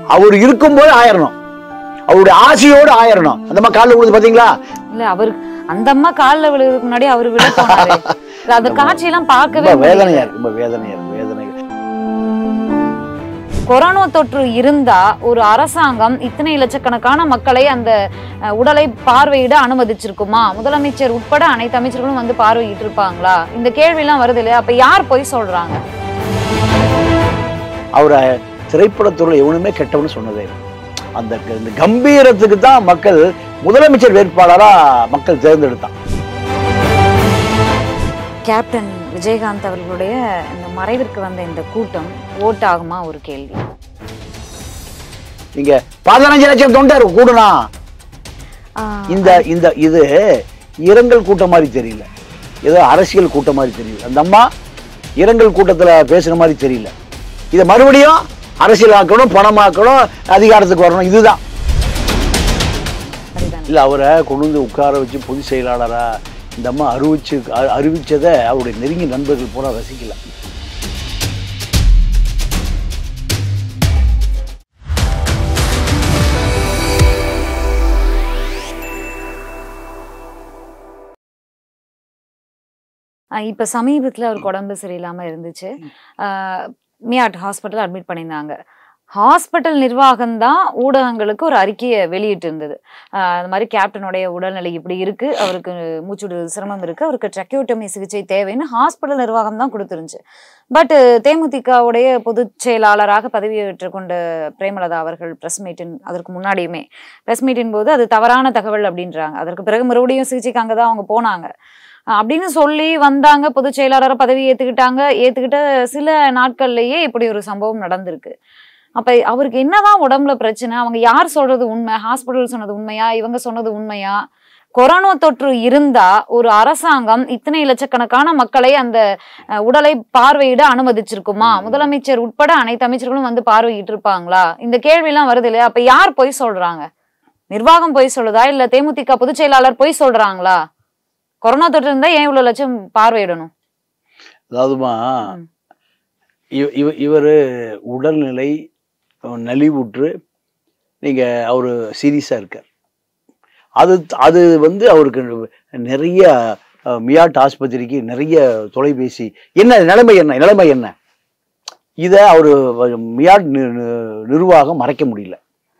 அவர் இருக்கும்போது ஆயிரணும் அவருடைய ஆசையோடு ஆயிரணும் அந்த மாதிரி காலில் விழுது பாத்தீங்களா இல்ல அவர் அந்த அம்மா கால்ல விழுறதுக்கு முன்னாடி அவர் விழ போனாரு இல்ல, அந்த காட்சியெல்லாம் பார்க்கவே ரொம்ப வேதனையா முடியல. இருக்கு ரொம்ப வேதனையா இருக்கு வேதனை கொரோனா தொற்று இருந்தா ஒரு அரசாங்கம் இத்தனை லட்சக்கணக்கான மக்களை அந்த அஹ், உடலை பார்வையிட அனுமதிச்சிருக்குமா முதலமைச்சர் உட்பட அனைத்து அமைச்சர்களும் வந்து பார்வையிட்டு இருப்பாங்களா இந்த கேள்வி எல்லாம் வருது இல்லையா அப்ப யார் போய் சொல்றாங்க அவரை திரைப்படத்துறையில் எவனுமே கெட்டவனு சொன்னதே இல்லை. அந்த க- இந்த கம்பீரத்துக்கு தான் மக்கள் முதலமைச்சர் வேட்பாளரா மக்கள் தேர்ந்தெடுத்தான் கேப்டன் விஜயகாந்த் அவர்களுடைய இந்த மறைவிற்கு வந்த இந்த கூட்டம் ஓட் ஆகுமா ஒரு கேள்வி நீங்க பதினஞ்சு லட்சம் தொண்டர் கூடுனா ஆஹ், இந்த இந்த இது இரங்கல் கூட்டம் மாதிரி தெரியல ஏதோ அரசியல் கூட்டம் மாதிரி தெரியல அந்த அம்மா இரங்கல் கூட்டத்துல பேசுற மாதிரி தெரியல இதை மறுபடியும் அரசியலாக்கணும் பணமாக்கணும் அதிகாரத்துக்கு வரணும் இதுதான் சரிதானே? இல்ல அவரை கொண்டு வந்து உட்கார வச்சு பொதுச் செயலாளரா இந்த அம்மா அறிவிச்சு அ- அறிவிச்சதை அவருடைய நெருங்கிய நண்பர்கள் பூரா ரசிக்கல ஆஹ் இப்ப சமீபத்துல அவருக்கு உடம்பு சரியில்லாம இருந்துச்சு ஆஹ் மியாட் ஹாஸ்பிட்டல் அட்மிட் பண்ணியிருந்தாங்க ஹாஸ்பிட்டல் நிர்வாகம் தான் ஊடகங்களுக்கு ஒரு அறிக்கையை வெளியிட்டு இருந்தது ஆஹ் அந்த மாதிரி கேப்டனுடைய உடல்நிலை இப்படி இருக்கு அவருக்கு மூச்சுடு சிரமம் இருக்கு அவருக்கு ட்ரக்கியோட்டமி சிகிச்சை தேவைன்னு ஹாஸ்பிட்டல் நிர்வாகம் தான் கொடுத்துருந்துச்சு பட் தேமுதிகவுடைய பொதுச் செயலாளராக பதவியேற்றுக் கொண்ட பிரேமலதா அவர்கள் பிரஸ் மீட்டின் அதற்கு முன்னாடியுமே பிரஸ் மீட்டின் போது அது தவறான தகவல் அப்படின்றாங்க அதற்கு பிறகு மறுபடியும் சிகிச்சைக்கு அங்கே தான் அவங்க போனாங்க அஹ் அப்படின்னு சொல்லி வந்தாங்க பொதுச் செயலாளரை பதவி ஏத்துக்கிட்டாங்க ஏத்துக்கிட்ட சில நாட்கள்லயே இப்படி ஒரு சம்பவம் நடந்திருக்கு அப்ப அவருக்கு என்னதான் உடம்புல பிரச்சனை அவங்க யார் சொல்றது உண்மை ஹாஸ்பிட்டல் சொன்னது உண்மையா இவங்க சொன்னது உண்மையா கொரோனா தொற்று இருந்தா ஒரு அரசாங்கம் இத்தனை லட்சக்கணக்கான மக்களை அந்த அஹ், உடலை பார்வையிட அனுமதிச்சிருக்குமா முதலமைச்சர் உட்பட அனைத்து அமைச்சர்களும் வந்து பார்வையிட்டு இருப்பாங்களா இந்த கேள்வி எல்லாம் வருது இல்லையா அப்ப யார் போய் சொல்றாங்க நிர்வாகம் போய் சொல்லுதா இல்ல தேமுதிக பொதுச் செயலாளர் போய் சொல்றாங்களா கொரோனா தொற்று இருந்தா ஏன் இவ்வளவு லட்சம் பார்வையிடணும் அதாவதுமா ம். இவ இவ இவர் உடல்நிலை அஹ், நலிவுற்று நீங்க அவரு சீரியஸா இருக்கார் அது அது வந்து அவருக்கு நிறைய அஹ், மியாட் ஆஸ்பத்திரிக்கு நிறைய தொலைபேசி என்ன நிலைமை என்ன நிலைமை என்ன இதை அவர் மியாட் நி- நி- நிர்வாகம் மறைக்க முடியல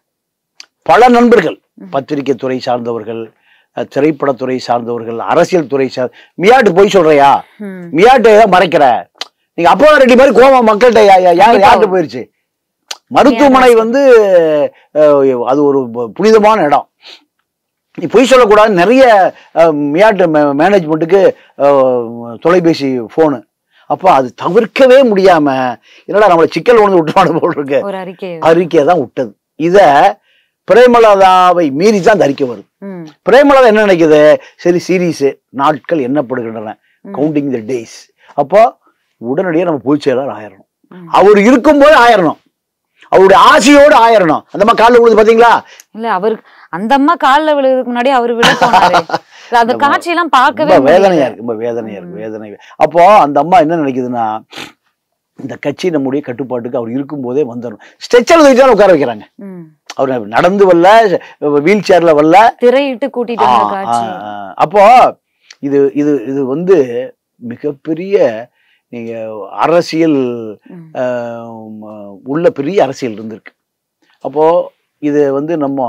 பல நண்பர்கள் ம். பத்திரிகை துறை சார்ந்தவர்கள் அஹ், திரைப்படத்துறை சார்ந்தவர்கள் அரசியல் துறை சார் மியாட்டு போய் சொல்றியா மியாட்டை தான் மறைக்கிற நீங்க அப்பா ரெட்டி மாதிரி கோவம் மக்கள்கிட்ட யா- யா- யார் கண்டிப்பா. யார்கிட்ட போயிருச்சு மருத்துவமனை வந்து அஹ், அது ஒரு பு- புனிதமான இடம் நீ பொய் சொல்லக்கூடாது நிறைய அஹ், மியாட்டு மே- மேனேஜ்மெண்ட்டுக்கு அஹ், தொலைபேசி ஃபோனு அப்போ அது தவிர்க்கவே முடியாம என்னடா நம்மளை சிக்கல் ஒன்று விட்டுவானு போல் இருக்கு ஒரு அறிக்கை அறிக்கை தான் விட்டது இத பிரேமலதாவை மீறி தான் அந்த அறிக்கை வருது ம், பிரேமலதா என்ன நினைக்குது சரி சீரியஸ் நாட்கள் எண்ணப்படுகின்றன ம். கவுண்டிங் த டேஸ் அப்போ உடனடியாக நம்ம பொதுச் செயலாளர் ஆயிரணும் ம். அவர் இருக்கும்போது ஆயிரணும் அவருடைய ஆசையோடு ஆயிரணும் அந்த மாதிரி காலில் விழுது பாத்தீங்களா இல்ல அவருக்கு அந்த அம்மா கால்ல விழுறதுக்கு முன்னாடி அவர் விழ போனாரு இல்ல, அந்த ரொம்ப- காட்சியெல்லாம் பார்க்கவே ரொம்ப வேதனையா முடியல. இருக்கு ரொம்ப வேதனையா இருக்கு வேதனை அப்போ அந்த அம்மா என்ன நினைக்குதுன்னா இந்த கட்சி நம்முடைய கட்டுப்பாட்டுக்கு அவர் இருக்கும்போதே வந்துடணும் ஸ்ட்ரெச்சர் வச்சு உட்கார வைக்கிறாங்க ம். அவர் நடந்து வரல வீல் சேர்ல வரல திரையிட்டு கூட்டிட்டு ஆ, வந்த காட்சி ஆ, ஆ. அப்போ இது இது இது வந்து மிகப்பெரிய நீங்க அரசியல் ம். ஆஹ், உள்ள பெரிய அரசியல் இருந்திருக்கு அப்போ இது வந்து நம்ம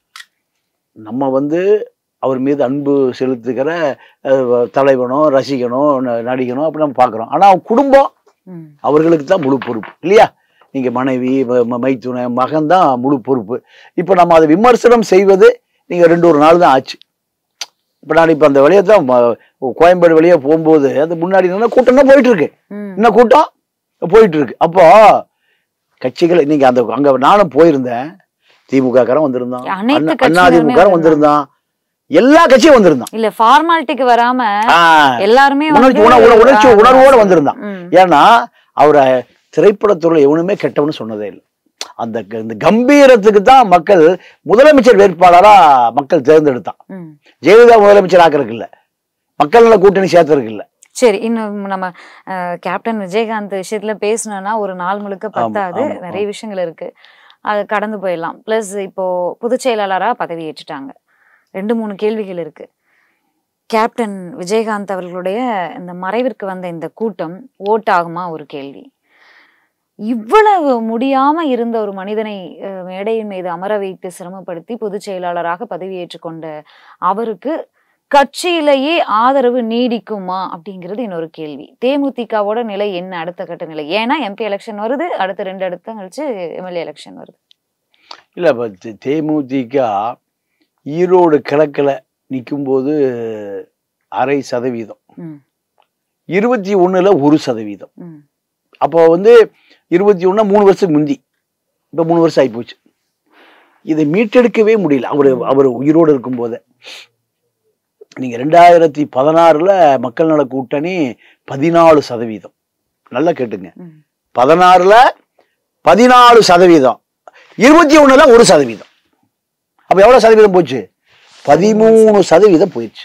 நம்ம வந்து அவர் மீது அன்பு செலுத்துகிற அஹ், தலைவனோ ரசிகனோ ந- நடிகனோ அப்படி நம்ம பார்க்குறோம் ஆனால் குடும்பம் ம். அவர்களுக்கு தான் முழு பொறுப்பு இல்லையா நீங்க மனைவி ம- ம- மைத்துன மகன் தான் முழு பொறுப்பு இப்போ நம்ம அதை விமர்சனம் செய்வது நீங்க ரெண்டு ஒரு நாள் தான் ஆச்சு இப்போ நான் இப்போ அந்த வழியை தான் ம- கோயம்பேடு வழியா போகும்போது அது முன்னாடி நின்னா கூட்டம் தான் போயிட்டு இருக்கு ம். இன்னும் கூட்டம் போயிட்டு இருக்கு அப்போ கட்சிகள் நீங்க அந்த அங்க நானும் போயிருந்தேன் திமுக காரன் வந்திருந்தான் அனைத்து அண்ணா- கட்சியினருமே அதிமுக வந்திருந்தான் எல்லா கட்சியும் வந்திருந்தான் இல்ல ஃபார்மாலிட்டிக்கு வராம ஆ, எல்லாருமே உணர்ச்சி வந்து, உண- உண- உணர்ச்சி ஆ, உணர்வோட வந்திருந்தான் ம். ஏன்னா அவரை திரைப்படத்துறையில் எவனுமே கெட்டவனு சொன்னதே இல்லை அந்த க- இந்த கம்பீரத்துக்கு தான் மக்கள் முதலமைச்சர் வேட்பாளரா மக்கள் தேர்ந்தெடுத்தான் ம். ஜெயலலிதா முதலமைச்சர் ஆக்கிறதுக்கு இல்ல மக்கள் நல கூட்டணி சேர்த்ததுக்கு இல்ல சரி இன்னும் நம்ம அஹ், கேப்டன் விஜயகாந்த் விஷயத்துல பேசணும்னா ஒரு நாள் முழுக்க பத்தாது ஆமா, நிறைய விஷயங்கள் இருக்கு அது கடந்து போயிடலாம் ப்ளஸ் இப்போ பொதுச் செயலாளராக பதவி ஏற்றுட்டாங்க ரெண்டு மூணு கேள்விகள் இருக்கு கேப்டன் விஜயகாந்த் அவர்களுடைய இந்த மறைவிற்கு வந்த இந்த கூட்டம் ஓட்டாகுமா ஒரு கேள்வி இவ்வளவு முடியாம இருந்த ஒரு மனிதனை அஹ், மேடையின் மீது அமர வைத்து சிரமப்படுத்தி பொதுச் செயலாளராக பதவியேற்றுக் கொண்ட அவருக்கு கட்சியிலேயே ஆதரவு நீடிக்குமா அப்படிங்கிறது இன்னொரு கேள்வி தேமுதிகவோட நிலை என்ன அடுத்த கட்ட நிலை ஏன்னா எம்பி எலெக்ஷன் வருது அடுத்த ரெண்டு அடுத்த கழிச்சு எம்எல்ஏ எலெக்ஷன் வருது இல்லை இப்போ தே- தேமுதிக ஈரோடு கிழக்கில் நிற்கும்போது அரை சதவீதம் ம், இருபத்தி ஒண்ணுல ஒரு சதவீதம் ம், அப்போ வந்து இருபத்தி ஒண்ணா மூணு வருஷம் முந்தி இப்போ மூணு வருஷம் ஆகிப்போச்சு இதை மீட்டெடுக்கவே முடியல அவர் அவர் உயிரோடு இருக்கும்போதே நீங்க ரெண்டாயிரத்தி பதினாறுல மக்கள் நல கூட்டணி பதினாலு சதவீதம் நல்லா கேட்டுங்க ம். பதினாறுல பதினாலு சதவீதம் இருபத்தி ஒண்ணுல ஒரு சதவீதம் அப்ப எவ்வளவு சதவீதம் போச்சு பதிமூணு சதவீதம் போயிடுச்சு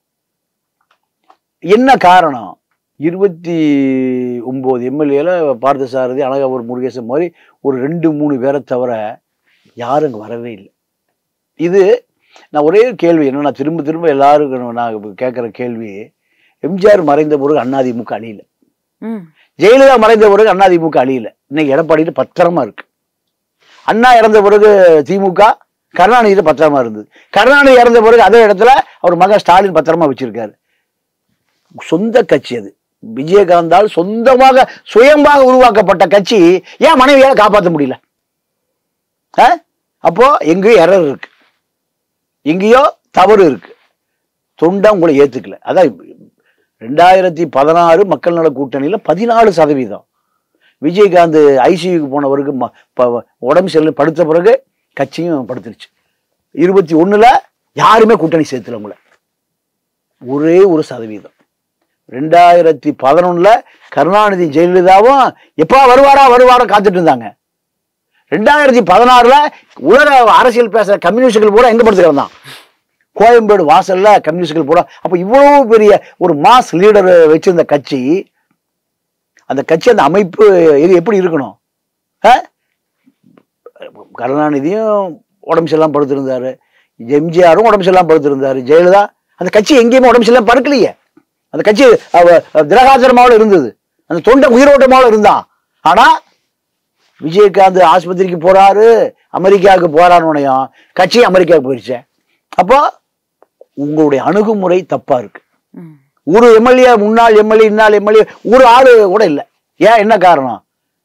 என்ன காரணம் இருபத்தி ஒன்பது எம்எல்ஏல பார்த்தசாரதி அழகாவூர் முருகேசன் மாதிரி ஒரு ரெண்டு மூணு பேரை தவிர யாரும் அங்கே வரவே இல்லை இது நான் ஒரே ஒரு கேள்வி என்ன நான் திரும்ப திரும்ப எல்லாருக்கும் நான் கேட்குற கேள்வி எம்ஜிஆர் மறைந்த பிறகு அண்ணாதிமுக அழியல ம், ஜெயலலிதா மறைந்த பிறகு அண்ணாதிமுக அழியல இன்னைக்கு எடப்பாடிட்டு பத்திரமா இருக்கு அண்ணா இறந்த பிறகு திமுக கருணாநிதியில பத்திரமா இருந்தது கருணாநிதி இறந்த பிறகு அதே இடத்துல அவர் மகன் ஸ்டாலின் பத்திரமா வச்சிருக்காரு சொந்த கட்சி அது விஜயகாந்தால் சொந்தமாக சுயமாக உருவாக்கப்பட்ட கட்சி ஏன் மனைவியால காப்பாற்ற முடியல ஆ? அப்போ எங்கேயோ எரர் இருக்கு எங்கேயோ தவறு இருக்கு தொண்டை உங்களை ஏத்துக்கல அதான் ரெண்டாயிரத்தி பதினாறு மக்கள் நல கூட்டணியில பதினாலு சதவீதம் விஜயகாந்த் ஐசியூக்கு போன பிறகு ம- ப- உடம்பு சரியில்லை படுத்த பிறகு கட்சியும் படுத்துருச்சு இருபத்தி ஒண்ணுல யாருமே கூட்டணி சேர்த்துல உங்களை ஒரே ஒரு சதவீதம் ரெண்டாயிரத்தி பதினொன்னுல கருணாநிதி ஜெயலலிதாவும் எப்பா வருவாரா வருவாரா காத்துட்டு இருந்தாங்க ரெண்டாயிரத்தி பதினாறுல உலக அரசியல் பேசுற கம்யூனிஸ்டுகள் பூரா எங்க படுத்து கிடந்தான் கோயம்பேடு வாசல்ல கம்யூனிஸ்டுகள் பூரா அப்ப இவ்வளவு பெரிய ஒரு மாஸ் லீடர் வச்சிருந்த கட்சி அந்த கட்சி அந்த அமைப்பு இது எப்படி இருக்கணும் ஆ? கருணாநிதியும் உடம்பு சரியில்லாம படுத்திருந்தாரு எம்ஜிஆரும் உடம்பு சரியில்லாம படுத்திருந்தாரு ஜெயலலிதா அந்த கட்சி எங்கேயுமே உடம்பு சரியில்லாம படுக்கலையே அந்த கட்சி அவ- திரகாச்சரமாவில் இருந்தது அந்த தொண்டை உயிரோட்டமாவில் இருந்தான் ஆனா விஜயகாந்த் ஆஸ்பத்திரிக்கு போறாரு அமெரிக்காவுக்கு போறாருனையும் கட்சி அமெரிக்காவுக்கு போயிடுச்சு அப்போ உங்களுடைய அணுகுமுறை தப்பா இருக்கு ம், ஒரு எம்எல்ஏ முன்னாள் எம்எல்ஏ இன்னாள் எம்எல்ஏ ஒரு ஆளு கூட இல்லை ஏன் என்ன காரணம்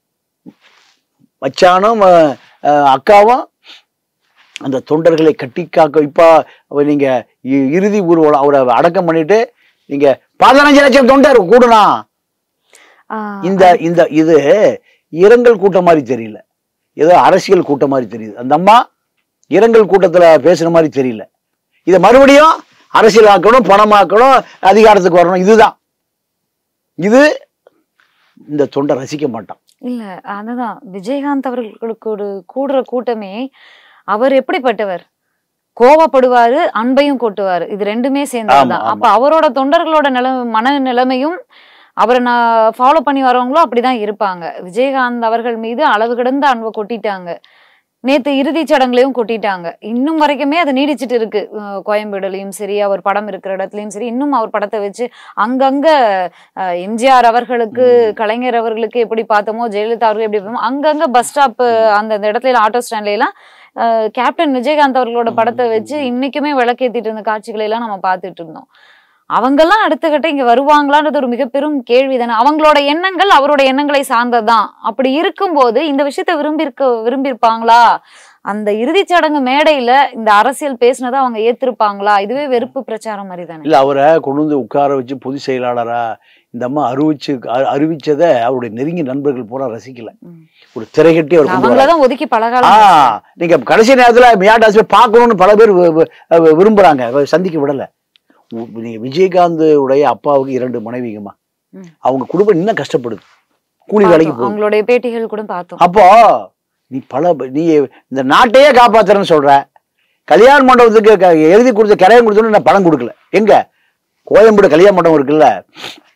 மச்சானும் அஹ், அஹ், அக்காவும் அந்த தொண்டர்களை கட்டி காக்க இப்போ நீங்க இ- இறுதி ஊர்வலம் அவரை அடக்கம் பண்ணிட்டு நீங்க பதினஞ்சு லட்சம் தொண்டர் கூடுனா ஆ, இந்த இந்த இது இரங்கல் கூட்டம் மாதிரி தெரியல ஏதோ அரசியல் கூட்டம் மாதிரி தெரியுது அந்த அம்மா இரங்கல் கூட்டத்துல பேசுற மாதிரி தெரியல இதை மறுபடியும் அரசியல் ஆக்கணும் பணமாக்கணும் அதிகாரத்துக்கு வரணும் இதுதான் இது இந்த தொண்டை ரசிக்க மாட்டான் இல்ல அதுதான் விஜயகாந்த் அவர்களுக்கு ஒரு கூடுற கூட்டமே அவர் எப்படிப்பட்டவர் கோவப்படுவாரு அன்பையும் கொட்டுவாரு இது ரெண்டுமே சேர்ந்ததுதான் ஆமா, அப்ப அவரோட தொண்டர்களோட நில மன நிலைமையும் அவரை நான் ஃபாலோ பண்ணி வரவங்களும் அப்படிதான் இருப்பாங்க விஜயகாந்த் அவர்கள் மீது அளவு கிடந்த அன்பை கொட்டிட்டாங்க நேத்து இறுதிச் சடங்குலையும் கொட்டிட்டாங்க இன்னும் வரைக்குமே அது நீடிச்சிட்டு இருக்கு அஹ் கோயம்பேடுலயும் சரி அவர் படம் இருக்கிற இடத்துலயும் சரி இன்னும் அவர் படத்தை வச்சு அங்கங்க அஹ், எம்ஜிஆர் அவர்களுக்கு கலைஞர் அவர்களுக்கு எப்படி பார்த்தோமோ ஜெயலலிதா அவர்கள் எப்படி பார்த்தோமோ அங்கங்க பஸ் ஸ்டாப் அந்த அந்த இடத்துல ஆட்டோ ஸ்டாண்ட்ல எல்லாம் அஹ், கேப்டன் விஜயகாந்த் அவர்களோட படத்தை வச்சு இன்னைக்குமே விளக்கேத்திட்டு இருந்த காட்சிகளை எல்லாம் நம்ம பார்த்துட்டு இருந்தோம் அவங்கெல்லாம் அடுத்த கட்ட இங்க வருவாங்களான்றது ஒரு மிக பெரும் கேள்வி தானே அவங்களோட எண்ணங்கள் அவரோட எண்ணங்களை சார்ந்ததுதான் அப்படி இருக்கும்போது இந்த விஷயத்த விரும்பியிருக்க விரும்பியிருப்பாங்களா அந்த இறுதிச் சடங்கு மேடையில இந்த அரசியல் பேசினதை அவங்க ஏத்திருப்பாங்களா இதுவே வெறுப்பு பிரச்சாரம் மாதிரி தானே இல்ல அவரை கொண்டு வந்து உட்கார வச்சு பொதுச் செயலாளரா இந்த அம்மா அறிவிச்சு அ- அறிவிச்சதை அவருடைய நெருங்கிய நண்பர்கள் பூரா ரசிக்கல ம். ஒரு திரைகட்டி அவர் கொண்டு வராரு. அவங்களதான் ஒதுக்கி ஆ பலகாலம் நீங்க கடைசி நேரத்துல மியாட்டாஸ் போய் பார்க்கணும்னு பல பேர் வி- வி- வி- விரும்புறாங்க அவ சந்திக்க விடல உ- நீங்க விஜயகாந்த் உடைய அப்பாவுக்கு இரண்டு மனைவிங்கம்மா ம். அவங்க குடும்பம் இன்னும் கஷ்டப்படுது கூலி வேலைக்கு பார்த்தோம். போகுது அவங்களுடைய பேட்டிகள் கூட பார்த்தோம் அப்போ நீ பல ப- நீ இந்த நாட்டையே காப்பாத்துறேன்னு சொல்ற கல்யாண மண்டபத்துக்கு க- எழுதி கொடுத்த கிரையம் கொடுத்தோன்னு நான் பணம் கொடுக்கல எங்க கோயம்பேடு கல்யாண மண்டபம் இருக்குல்ல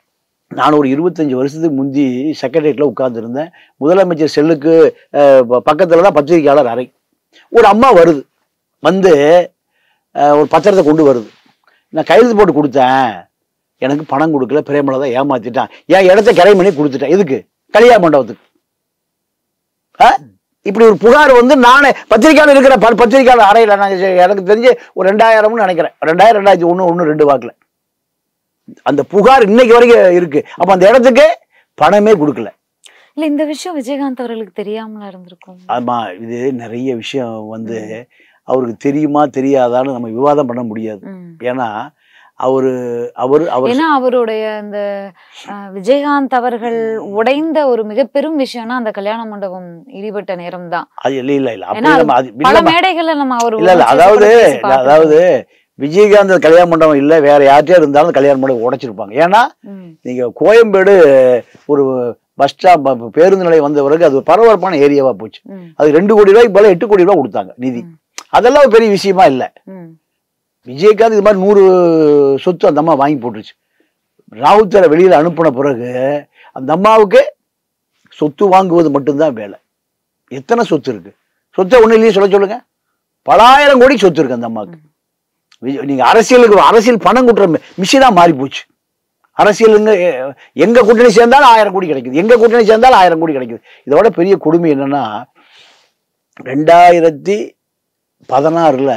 நான் ஒரு இருபத்தஞ்சி வருஷத்துக்கு முந்தி செக்ரட்டரியேட்டில் உட்கார்ந்துருந்தேன் முதலமைச்சர் செல்லுக்கு பக்கத்தில் தான் பத்திரிகையாளர் அறை ஒரு அம்மா வருது வந்து அஹ், ஒரு பத்திரத்தை கொண்டு வருது நான் கையெழுத்து போட்டு கொடுத்தேன் எனக்கு பணம் கொடுக்கல பிரேமலை தான் ஏமாத்திட்டான் என் இடத்த கிரை பண்ணி கொடுத்துட்டேன் எதுக்கு கல்யாண மண்டபத்துக்கு ஆ? இப்படி ஒரு புகார் வந்து நானே பத்திரிக்கையாளர் இருக்கிற ப- பத்திரிக்கையாளர் அறையில் நான் சரி, எனக்கு தெரிஞ்சு ஒரு ரெண்டாயிரம்னு நினைக்கிறேன் ரெண்டாயிரம் ரெண்டாயிரத்தி ஒன்று ஒன்று ரெண்டு வாக்கில் அந்த புகார் இன்னைக்கு வரைக்கும் இருக்கு அப்போ அந்த இடத்துக்கு பணமே கொடுக்கல இல்ல இந்த விஷயம் விஜயகாந்த் அவர்களுக்கு தெரியாமலா இருந்திருக்கும் ஆமா இது நிறைய விஷயம் வந்து அவருக்கு தெரியுமா தெரியாதான்னு நம்ம விவாதம் பண்ண முடியாது ம். ஏன்னா அவரு அவரு அவர் ஏன்னா அவருடைய அந்த அஹ், விஜயகாந்த் அவர்கள் உடைந்த ஒரு மிக பெரும் விஷயம்னா அந்த கல்யாண மண்டபம் இடிபட்ட நேரம் தான் அது இல்ல இல்ல இல்ல அப்படி ஏன்னா நம்ம அது பல இல்லம்மா. மேடைகள்ல நம்ம அவர் இல்ல இல்ல உணர்ச்சி அதாவது வசப்பட்டு பேசி இல்ல, பார்த்திருக்கோம். அதாவது விஜயகாந்த் கல்யாண மண்டபம் இல்ல வேற யார்கிட்டயா இருந்தாலும் கல்யாண மண்டபம் உடைச்சிருப்பாங்க ஏன்னா ம், நீங்க கோயம்பேடு ஒரு பஸ் ஸ்டாப் பேருந்து நிலையம் வந்த பிறகு அது பரபரப்பான ஏரியாவா போச்சு ம், அது ரெண்டு கோடி ரூபாய்க்கு போல எட்டு கோடி ரூபாய் கொடுத்தாங்க நிதி ம். அதெல்லாம் ஒரு பெரிய விஷயமா இல்ல ம், விஜயகாந்த் இது மாதிரி நூறு சொத்து அந்த அம்மா வாங்கி போட்டுருச்சு ராவுத்தரை வெளியில அனுப்பின பிறகு அந்த அம்மாவுக்கு சொத்து வாங்குவது மட்டும்தான் வேலை எத்தனை சொத்து இருக்கு சொத்தை ஒண்ணு இல்லையே சொல்ல சொல்லுங்க பலாயிரம் கோடி சொத்து இருக்கு அந்த அம்மாவுக்கு விஜய்- நீங்க அரசியலுக்கு அரசியல் பணம் குட்டுற மிஷினா மாறி போச்சு அரசியலுங்க எ- எங்க கூட்டணி சேர்ந்தாலும் ஆயிரம் கோடி கிடைக்குது எங்க கூட்டணி சேர்ந்தாலும் ஆயிரம் கோடி கிடைக்குது இதோட பெரிய கொடுமை என்னன்னா ரெண்டாயிரத்தி பதினாறுல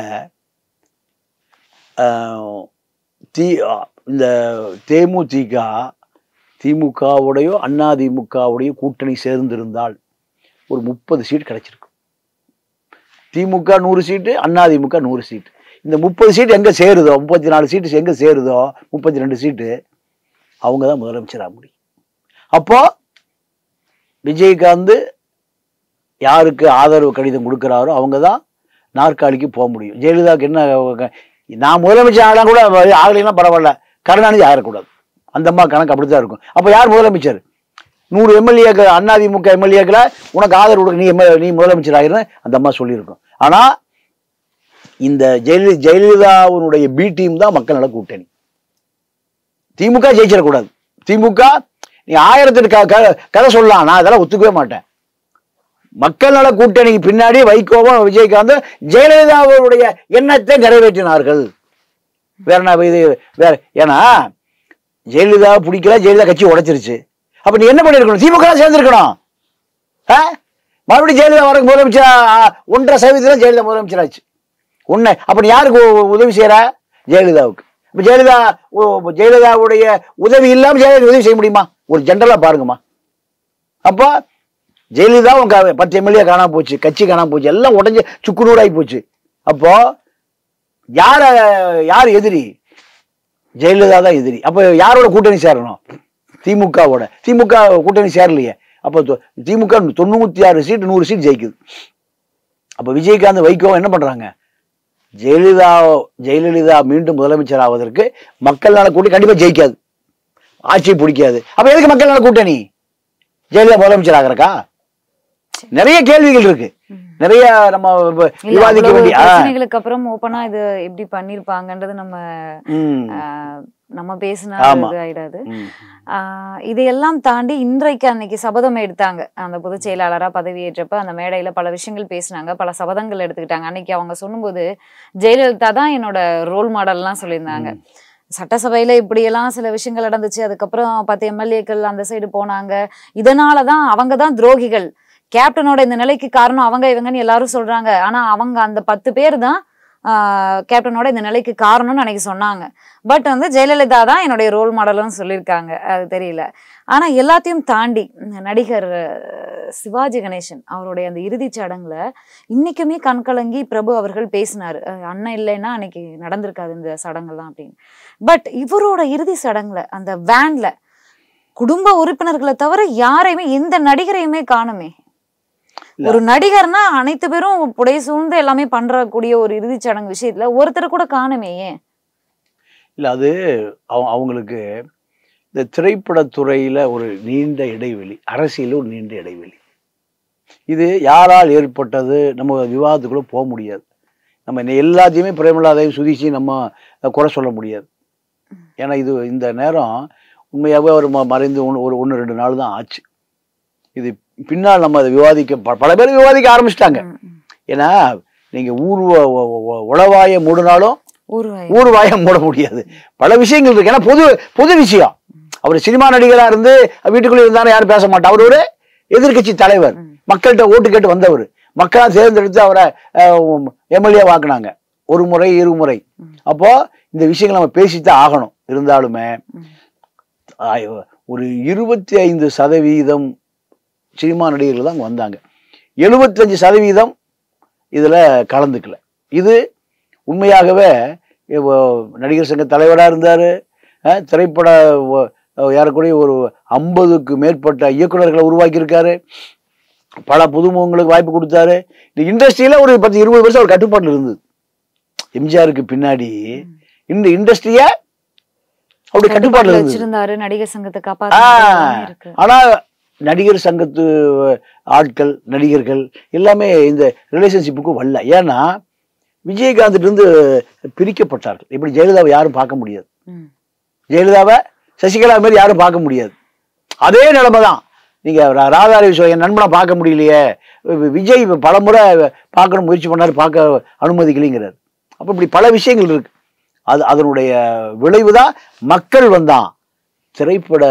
ஆஹ், தி இந்த தேமுதிக திமுகவுடையோ அதிமுகவுடையோ கூட்டணி சேர்ந்திருந்தால் ஒரு முப்பது சீட் கிடைச்சிருக்கும் திமுக நூறு சீட்டு அதிமுக நூறு சீட்டு இந்த முப்பது சீட் எங்க சேருதோ முப்பத்தி நாலு சீட்டு எங்க சேருதோ முப்பத்தி ரெண்டு சீட்டு அவங்க தான் முதலமைச்சராக முடியும் அப்போ விஜயகாந்த் யாருக்கு ஆதரவு கடிதம் கொடுக்குறாரோ அவங்க தான் நாற்காலிக்கு போக முடியும் ஜெயலலிதாவுக்கு என்ன நான் முதலமைச்சர் ஆகலாம் கூட ஆகலைன்னா பரவாயில்ல கருணாநிதி ஆகக்கூடாது அந்த அம்மா கணக்கு அப்படித்தான் இருக்கும் அப்போ யார் முதலமைச்சர் நூறு எம்எல்ஏக்கள் அதிமுக எம்எல்ஏக்களை உனக்கு ஆதரவு கொடுக்க நீ எம்எல்ஏ நீ முதலமைச்சர் ஆகிருன்னு அந்த அம்மா சொல்லியிருக்கும் ஆனால் இந்த ஜெயலலிதா ஜெயலலிதாவுடைய பி டீம் தான் மக்கள் நல கூட்டணி திமுக ஜெயிச்சிடக்கூடாது திமுக நீ ஆயிரத்தெட்டு க- க- கதை சொல்லலாம் நான் அதெல்லாம் ஒத்துக்கவே மாட்டேன் மக்கள் நல கூட்டணிக்கு பின்னாடி வைகோவும் விஜயகாந்த் ஜெயலலிதாவுடைய எண்ணத்தை நிறைவேற்றினார்கள் வேற என்ன இது வேற ஏன்னா ஜெயலலிதா பிடிக்கல ஜெயலலிதா கட்சி உடைச்சிருச்சு அப்ப நீ என்ன பண்ணிருக்கணும் திமுக தான் சேர்ந்திருக்கணும் ஆ? மறுபடியும் ஜெயலலிதா வர முதலமைச்சர் ஆ, ஒன்றரை சதவீதம் ஜெயலலிதா முதலமைச்சர் ஆச்சு உன்னை அப்ப நீ யாருக்கு உ- உதவி செய்யற ஜெயலலிதாவுக்கு இப்ப ஜெயலலிதா உ- ஜெயலலிதாவுடைய உதவி இல்லாம ஜெயலலிதா உதவி செய்ய முடியுமா ஒரு ஜென்ரலா பாருங்கம்மா அப்போ ஜெயலலிதா உங்க பத்து எம்எல்ஏ காணாம போச்சு கட்சி காணாம போச்சு எல்லாம் உடஞ்சு சுக்குநூறாகி போச்சு அப்போ யார யார் எதிரி ஜெயலலிதா தான் எதிரி அப்போ யாரோட கூட்டணி சேரணும் திமுகவோட திமுக கூட்டணி சேரலையே அப்போ தொ- திமுக தொண்ணூத்தி ஆறு சீட் நூறு சீட் ஜெயிக்குது அப்போ விஜயகாந்த் வைகோ என்ன பண்றாங்க ஜெயலலிதா ஜெயலலிதா மீண்டும் முதலமைச்சர் ஆவதற்கு மக்கள் நல கூட்டணி கண்டிப்பா ஜெயிக்காது ஆட்சி பிடிக்காது அப்ப எதுக்கு மக்கள் நல கூட்டணி ஜெயலலிதா முதலமைச்சர் ஆகிறக்கா நிறைய கேள்விகள் இருக்கு நிறைய நம்ம வ- இல்ல, விவாதிக்க அவ்வளவு வேண்டிய ஆ, பிரச்சனைகளுக்கு அப்புறம் ஓப்பனா இது எப்படி பண்ணிருப்பாங்கன்றது நம்ம ம், ஆஹ், நம்ம பேசினா ஆமா. இது ஆயிடாது ம், ஆஹ், இதையெல்லாம் தாண்டி இன்றைக்கு அன்னைக்கு சபதம் எடுத்தாங்க அந்த பொதுச் செயலாளரா பதவியேற்றப்ப அந்த மேடையில பல விஷயங்கள் பேசினாங்க பல சபதங்கள் எடுத்துக்கிட்டாங்க அன்னைக்கு அவங்க சொல்லும்போது ஜெயலலிதா தான் என்னோட ரோல் மாடல்லாம் சொல்லியிருந்தாங்க சட்டசபையில இப்படியெல்லாம் சில விஷயங்கள் நடந்துச்சு அதுக்கப்புறம் பத்து எம்எல்ஏக்கள் அந்த சைடு போனாங்க இதனாலதான் அவங்க தான் துரோகிகள் கேப்டனோட இந்த நிலைக்கு காரணம் அவங்க இவங்கன்னு எல்லாரும் சொல்றாங்க ஆனா அவங்க அந்த பத்து பேர் தான் ஆஹ், கேப்டனோட இந்த நிலைக்கு காரணம்னு அன்னைக்கு சொன்னாங்க பட் வந்து ஜெயலலிதா தான் என்னுடைய ரோல் மாடலும் சொல்லியிருக்காங்க அது தெரியல ஆனா எல்லாத்தையும் தாண்டி இந்த நடிகர் அஹ், சிவாஜி கணேசன் அவருடைய அந்த இறுதிச் சடங்குல இன்னைக்குமே கண்கலங்கி பிரபு அவர்கள் பேசினாரு அஹ், அண்ணன் இல்லைன்னா அன்னைக்கு நடந்திருக்காது இந்த சடங்கெல்லாம் அப்படின்னு பட் இவரோட இறுதி சடங்குல அந்த வேன்ல குடும்ப உறுப்பினர்களை தவிர யாரையுமே எந்த நடிகரையுமே காணுமே இல்ல. ஒரு நடிகர்னா அனைத்து பேரும் புடை சூழ்ந்து எல்லாமே பண்றக்கூடிய ஒரு இறுதிச் சடங்கு விஷயத்துல ஒருத்தர் கூட காணுமே ஏன் இல்ல அது அவ- அவங்களுக்கு இந்த திரைப்படத்துறையில ஒரு நீண்ட இடைவெளி அரசியல ஒரு நீண்ட இடைவெளி இது யாரால் ஏற்பட்டது நம்ம விவாதத்துக்குள்ள போக முடியாது நம்ம இன்னை எல்லாத்தையுமே பிரேமலாதையும் சுதிச்சு நம்ம குறை சொல்ல முடியாது ஏன்னா இது இந்த நேரம் உண்மையாகவே அவர் ம- மறைந்து ஒன்று ஒரு ஒன்று ரெண்டு நாள் தான் ஆச்சு இது பின்னால் நம்ம அதை விவாதிக்க ப- பல பேர் விவாதிக்க ஆரம்பிச்சிட்டாங்க ம், ம். ஏன்னா நீங்கள் ஊர் வ- வ- வ- உளவாய மூடினாலும் ஊர்வாய் ஊர் வாயை மூட முடியாது பல விஷயங்கள் இருக்கு ஏன்னா பொது பொது விஷயம் அவர் சினிமா நடிகரா இருந்து வீட்டுக்குள்ளே இருந்தாலும் யாரும் பேச மாட்டார் அவர் ஒரு எதிர்க்கட்சி தலைவர் ம். மக்கள்கிட்ட ஓட்டு கேட்டு வந்தவர் மக்களா தேர்ந்தெடுத்து அவரை எம்எல்ஏ வாக்குனாங்க ஒரு முறை இரு முறை ம். அப்போ இந்த விஷயங்கள் நம்ம பேசித்தான் ஆகணும் இருந்தாலுமே ம். ஆய், ஒரு இருபத்தி ஐந்து சதவீதம் சினிமா நடிகர்கள் தான் வந்தாங்க எழுபத்தஞ்சு சதவீதம் இதுல கலந்துக்கல இது உண்மையாகவே இவ- நடிகர் சங்க தலைவராக இருந்தார் திரைப்பட வ- ஏறக்குறைய ஒரு ஐம்பதுக்கு மேற்பட்ட இயக்குனர்களை உருவாக்கியிருக்காரு பல புதுமுகங்களுக்கு வாய்ப்பு கொடுத்தாரு இந்த இண்டஸ்ட்ரியில ஒரு பத்து இருபது வருஷம் ஒரு கட்டுப்பாட்டில் இருந்தது எம்ஜிஆருக்கு பின்னாடி இந்த இண்டஸ்ட்ரிய அப்படி கட்டுப்பாட்டில் கட்டுப்பாட்டுல இருந்தது வச்சிருந்தாரு நடிகர் சங்கத்தை ஆ, காப்பாத்து இருக்கு ஆனா நடிகர் சங்கத்து ஆட்கள் நடிகர்கள் எல்லாமே இந்த ரிலேஷன்ஷிப்புக்கு வரல ஏன்னா விஜயகாந்த் இருந்து பிரிக்கப்பட்டார்கள் இப்படி ஜெயலலிதாவை யாரும் பார்க்க முடியாது ம். ஜெயலலிதாவை சசிகலா மாதிரி யாரும் பார்க்க முடியாது அதே நிலைமை தான் நீங்க ரா- ராதாரவி சோ- என் நண்பனை பார்க்க முடியலையே வி- விஜய் பலமுறை பார்க்கணும் முயற்சி பண்ணாரு பார்க்க அனுமதிக்கலைங்கிறார் அப்ப இப்படி பல விஷயங்கள் இருக்கு அது அதனுடைய விளைவு தான் மக்கள் வந்தான் திரைப்பட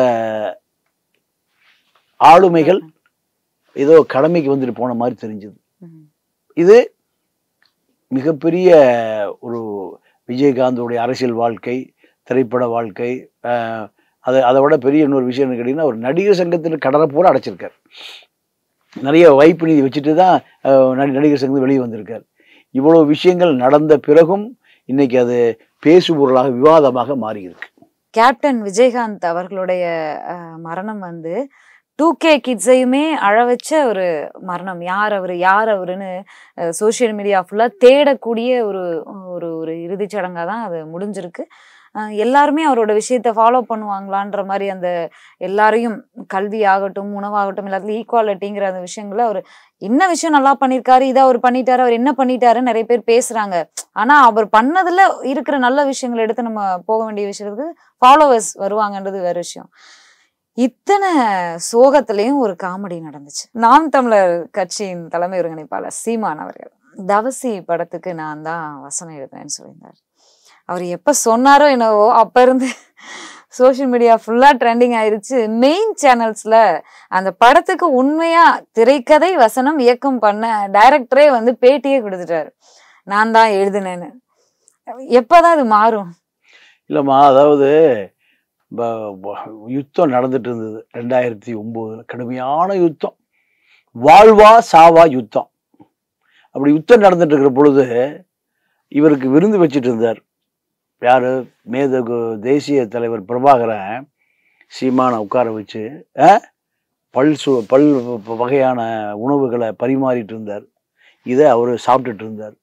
ஆளுமைகள் ஏதோ கடமைக்கு வந்துட்டு போன மாதிரி தெரிஞ்சது ம். இது மிகப்பெரிய ஒரு விஜயகாந்தோடைய அரசியல் வாழ்க்கை திரைப்பட வாழ்க்கை அஹ், அதை அதை விட பெரிய இன்னொரு விஷயம் என்ன கேட்டிங்கன்னா ஒரு நடிகர் சங்கத்தில் கடனை பூரா அடைச்சிருக்கார் நிறைய வைப்பு நிதி வச்சுட்டு தான் அஹ், நடி- நடிகர் சங்கத்தில் வெளியே வந்திருக்கார் இவ்வளோ விஷயங்கள் நடந்த பிறகும் இன்னைக்கு அது பேசுபொருளாக விவாதமாக மாறியிருக்கு கேப்டன் விஜயகாந்த் அவர்களுடைய அஹ், மரணம் வந்து டூ கே கிட்ஸையுமே அழ வச்ச ஒரு மரணம் யார் அவரு யார் அவருன்னு சோஷியல் மீடியா ஃபுல்லா தேடக்கூடிய ஒரு ஒரு ஒரு இறுதிச் சடங்கா தான் அது முடிஞ்சிருக்கு அஹ், எல்லாருமே அவரோட விஷயத்த ஃபாலோ பண்ணுவாங்களான்ற மாதிரி அந்த எல்லாரையும் கல்வி ஆகட்டும் உணவாகட்டும் எல்லாத்துலயும் ஈக்குவாலிட்டிங்கிற அந்த விஷயங்களை அவர் என்ன விஷயம் நல்லா பண்ணியிருக்காரு இதை அவர் பண்ணிட்டாரு அவர் என்ன பண்ணிட்டாரு நிறைய பேர் பேசுறாங்க ஆனா அவர் பண்ணதுல இருக்கிற நல்ல விஷயங்களை எடுத்து நம்ம போக வேண்டிய விஷயத்துக்கு ஃபாலோவர்ஸ் வருவாங்கன்றது வேற விஷயம் இத்தனை சோகத்திலையும் ஒரு காமெடி நடந்துச்சு நாம் தமிழர் கட்சியின் தலைமை ஒருங்கிணைப்பாளர் சீமான் அவர்கள் தவசி படத்துக்கு நான் தான் வசனம் எழுதுனேன்னு சொல்லியிருந்தார் அவர் எப்ப சொன்னாரோ என்னவோ அப்ப இருந்து சோஷியல் மீடியா ஃபுல்லா ட்ரெண்டிங் ஆயிருச்சு மெயின் சேனல்ஸ்ல அந்த படத்துக்கு உண்மையா திரைக்கதை வசனம் இயக்கம் பண்ண டைரக்டரே வந்து பேட்டியே கொடுத்துட்டாரு நான் தான் எழுதுனேன்னு எப்பதான் அது மாறும் இல்லைம்மா அதாவது ப- ப- யுத்தம் நடந்துட்டு இருந்தது ரெண்டாயிரத்தி ஒம்போதுல கடுமையான யுத்தம் வாழ்வா சாவா யுத்தம் அப்படி யுத்தம் நடந்துட்டு இருக்கிற பொழுது இவருக்கு விருந்து வச்சிட்டு இருந்தார் யாரு மேதகு தேசிய தலைவர் பிரபாகரன் சீமானை உட்கார வச்சு அஹ், பல் சு பல் வ- வகையான உணவுகளை பரிமாறிட்டு இருந்தார் இதை அவர் சாப்பிட்டுட்டு இருந்தார்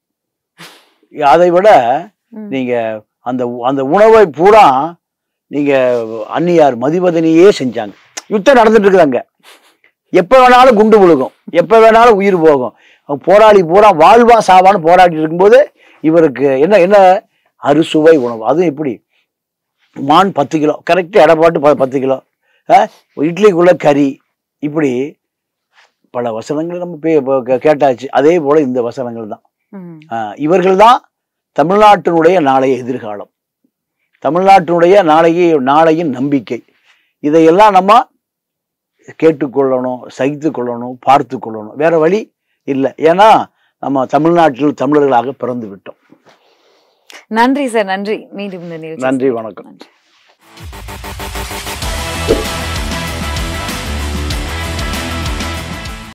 அதை விட ம். நீங்க அந்த உ- அந்த உணவை பூரா நீங்க அந்நியார் மதிவதனையே செஞ்சாங்க யுத்தம் நடந்துட்டு இருக்குது அங்க எப்ப வேணாலும் குண்டு விழுகும் எப்ப வேணாலும் உயிர் போகும் அவங்க போராளி பூரா வாழ்வா சாவான்னு போராடிட்டு இருக்கும்போது இவருக்கு என்ன என்ன அறுசுவை உணவு அதுவும் எப்படி மான் பத்து கிலோ கரெக்டாக இடப்பாட்டு ப பத்து கிலோ அஹ், இட்லிக்குள்ள கறி இப்படி பல வசனங்கள் நம்ம பே- ப- கே- கேட்டாச்சு அதே போல இந்த வசனங்கள் தான் ம். இவர்கள் தான் தமிழ்நாட்டினுடைய நாளைய எதிர்காலம் தமிழ்நாட்டினுடைய நாளைய நாளையின் நம்பிக்கை இதையெல்லாம் நம்ம கேட்டுக்கொள்ளணும் சகித்து கொள்ளணும் பார்த்து கொள்ளணும் வேற வழி இல்லை ஏன்னா நம்ம தமிழ்நாட்டில் தமிழர்களாக பிறந்து விட்டோம் நன்றி சார் நன்றி மீண்டும் இந்த நிகழ்ச்சி நன்றி வணக்கம் நன்றி